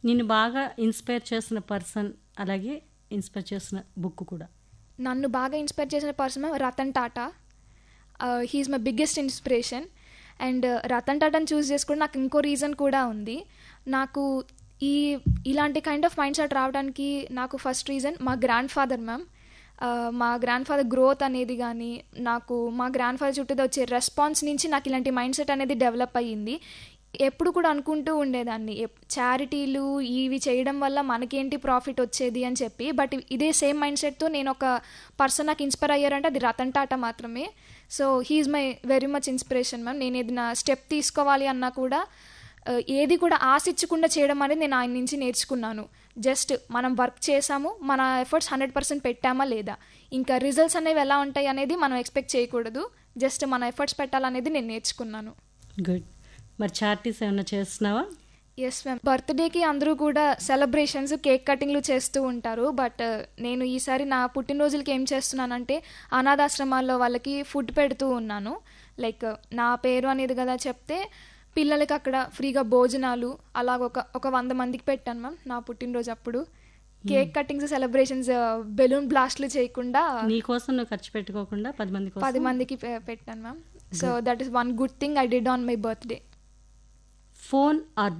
నిన్ను బాగా ఇన్స్పైర్ చేసిన పర్సన్ అలాగే ఇన్స్పైర్ చేసిన బుక్ కూడా నన్ను బాగా ఇన్స్పైర్ చేసిన person Ratan Tata he's my biggest inspiration and Ratan టాటాని చూస్ చేసుకుని నాకు ఇంకో రీజన్ కూడా ఉంది నాకు ఈ ఇలాంటి కైండ్ ఆఫ్ మైండ్ సెట్ రావడానికి నాకు ఫస్ట్ రీజన్ మా గ్రాండ్ ఫాదర్ మ్యామ్ మా గ్రాండ్ ఫాదర్ గ్రోత్ అనేది కానీ నాకు మా గ్రాండ్ ఫాదర్ చుట్టూ వచ్చే రెస్పాన్స్ నుంచి నాకు ఇలాంటి మైండ్ సెట్ అనేది డెవలప్ అయ్యింది ఎప్పుడు కూడా అనుకుంటూ ఉండేదాన్ని చారిటీలు ఇవి చేయడం వల్ల మనకేంటి ప్రాఫిట్ వచ్చేది అని చెప్పి బట్ ఇదే సేమ్ మైండ్ సెట్తో నేను ఒక పర్సన్ నాకు ఇన్స్పైర్ అయ్యారంటే అది రతన్ టాటా మాత్రమే so he's my very much inspiration ma'am నేను ఏదైనా స్టెప్ తీసుకోవాలి అన్నా కూడా ఏది కూడా ఆశించకుండా చేయడం అనేది నేను ఆయన నుంచి నేర్చుకున్నాను జస్ట్ మనం వర్క్ చేసాము మన ఎఫర్ట్స్ హండ్రెడ్ పర్సెంట్ పెట్టామా లేదా ఇంకా రిజల్ట్స్ అనేవి ఎలా ఉంటాయి అనేది మనం ఎక్స్పెక్ట్ చేయకూడదు జస్ట్ మన ఎఫర్ట్స్ పెట్టాలనేది నేను నేర్చుకున్నాను గుడ్ మరి చారిటీస్ ఏమైనా చేస్తున్నావా ఎస్ మ్యామ్ బర్త్డేకి అందరూ కూడా సెలబ్రేషన్స్ కేక్ కటింగ్లు చేస్తూ ఉంటారు బట్ నేను ఈసారి నా పుట్టినరోజులకి ఏం చేస్తున్నానంటే అనాథాశ్రమాల్లో వాళ్ళకి ఫుడ్ పెడుతూ ఉన్నాను లైక్ నా పేరు అనేది కదా చెప్తే పిల్లలకి అక్కడ ఫ్రీగా భోజనాలు అలాగ ఒక ఒక వంద మందికి పెట్టాను మ్యామ్ నా పుట్టినరోజు అప్పుడు కేక్ కటింగ్స్ సెలబ్రేషన్స్ బెలూన్ బ్లాస్ట్లు చేయకుండా నీ కోసం నువ్వు ఖర్చు పెట్టుకోకుండా పది మంది కోసం పది మందికి పె- పెట్టాను ma'am so that is one good thing I did on my birthday phone are